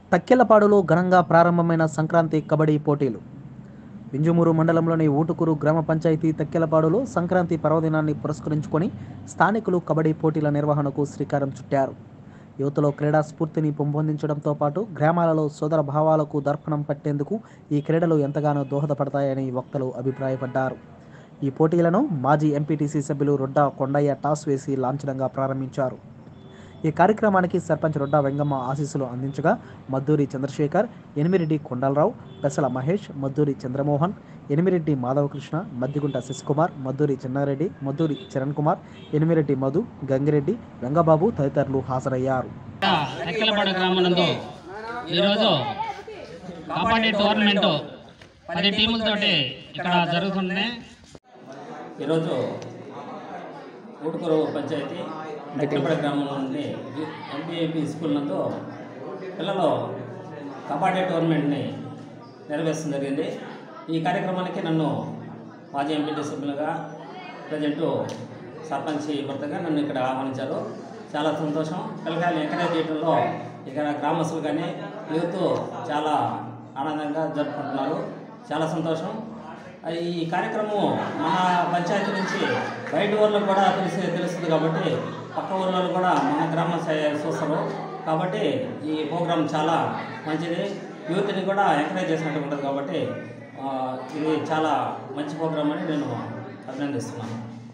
తక్కెలపాడులో ఘనంగా ప్రారంభమైన సంక్రాంతి కబడ్డీ పోటీలు వింజమూరు మండలంలోని ఊటుకూరు గ్రామ పంచాయతీ తక్కెలపాడులో సంక్రాంతి పర్వదినాన్ని పురస్కరించుకొని స్థానికులు కబడ్డీ పోటీల నిర్వహణకు శ్రీకారం చుట్టారు యువతలో క్రీడా స్ఫూర్తిని పెంపొందించడంతో పాటు గ్రామాలలో సోదర భావాలకు దర్పణం పట్టేందుకు ఈ క్రీడలు ఎంతగానో దోహదపడతాయని వక్తలు అభిప్రాయపడ్డారు ఈ పోటీలను మాజీ ఎంపీటీసీ సభ్యులు రొడ్డా కొండయ్య టాస్ వేసి లాంఛనంగా ప్రారంభించారు ఈ కార్యక్రమానికి సర్పంచ్ రొడ్డా వెంగమ్మ ఆశీస్సులు అందించగా మద్దూరి చంద్రశేఖర్ ఎనిమిరెడ్డి కొండలరావు పెసల మహేష్ మద్దూరి చంద్రమోహన్ ఎనిమిరెడ్డి మాధవకృష్ణ మద్దిగుంట శశికుమార్ మద్దూరి చిన్నారెడ్డి మద్దూరి చరణ్ కుమార్ ఎనిమిరెడ్డి మధు గంగిరెడ్డి వెంగబాబు తదితరులు హాజరయ్యారు ఎక్కలపాడు గ్రామనందు ఈరోజు కబడ్డీ టోర్నమెంట్ పది టీములతోటి ఇక్కడ జరుగుతున్నాయి ఈరోజు ఊటుకూరు పంచాయతీ ఎక్కలపాడు గ్రామం నుండి ఎంపీఏపీ స్కూల్ నందు పిల్లలు కబడ్డీ టోర్నమెంట్ని నిర్వహించడం జరిగింది ఈ కార్యక్రమానికి నన్ను మాజీ ఎంపీటీ సభ్యులుగా ప్రజెంట్ సర్పంచ్ భర్తగా నన్ను ఇక్కడ ఆహ్వానించారు చాలా సంతోషం పిల్లకాయలు ఎంకరేజ్ చేయడంలో ఇక్కడ గ్రామస్తులు కానీ యూత్ చాలా ఆనందంగా జరుపుకుంటున్నారు చాలా సంతోషం ఈ కార్యక్రమం మన పంచాయతీ నుంచి బయట ఊళ్ళో కూడా తెలిసి తెలుస్తుంది కాబట్టి పక్క ఊళ్ళో కూడా మన గ్రామ స- చూస్తారు కాబట్టి ఈ ప్రోగ్రాం చాలా మంచిది యూత్ని కూడా ఎంకరేజ్ చేసినట్టు ఉంటుంది కాబట్టి ఆ, ఇది చాలా మంచి ప్రోగ్రాం అని నేను అభినందిస్తున్నాను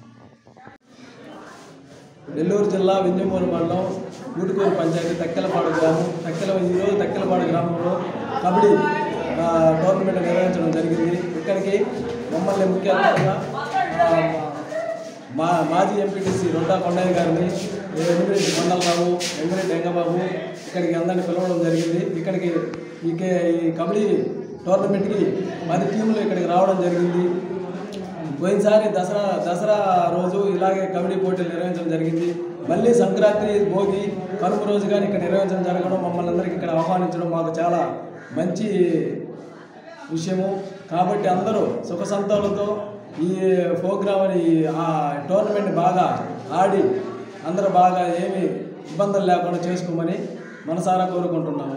నెల్లూరు జిల్లా వింజమూరు మండలం ఊటుకూరు పంచాయతీ తక్కెలపాడు గ్రామం తక్కెల ఈరోజు తక్కెలపాడు గ్రామంలో కబడ్డీ ఆ, టోర్నమెంట్ నిర్వహించడం జరిగింది ఇక్కడికి మమ్మల్ని ముఖ్య అతిథిగా ఆ, మా మాజీ ఎంపీటీసీ రొడ్డా కొండయ్య గారిని ఎనిమిరెడ్డి కొండలరావు ఎనిమిరెడ్డి వెంగబాబు ఇక్కడికి అందరిని పిలవడం జరిగింది ఇక్కడికి ఈ కే- ఈ కబడ్డీ టోర్నమెంట్కి పది టీములు ఇక్కడికి రావడం జరిగింది పోయినసారి దసరా దసరా రోజు ఇలాగే కబడ్డీ పోటీలు నిర్వహించడం జరిగింది మళ్ళీ సంక్రాంతి భోగి కనుమ రోజు కానీ ఇక్కడ నిర్వహించడం జరగడం మమ్మల్ని అందరికీ ఇక్కడ ఆహ్వానించడం మాకు చాలా మంచి విషయము కాబట్టి అందరూ సుఖ సంతోషంతో ఈ ప్రోగ్రామ్ని ఆ టోర్నమెంట్ బాగా ఆడి అందరూ బాగా ఏమీ ఇబ్బందులు లేకుండా చేసుకోమని మనసారా కోరుకుంటున్నాము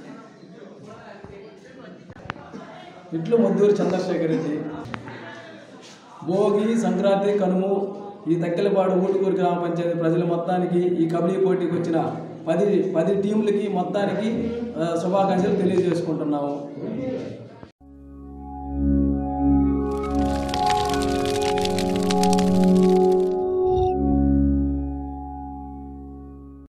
ఇట్లు ముద్దూరు చంద్రశేఖర్ రెడ్డి భోగి సంక్రాంతి కనుము ఈ తక్కెలపాడు ఊటుకూరు గ్రామ పంచాయతీ ప్రజల మొత్తానికి ఈ కబడ్డీ పోటీకి వచ్చిన పది పది టీంలకి మొత్తానికి ఆ, శుభాకాంక్షలు తెలియజేసుకుంటున్నాము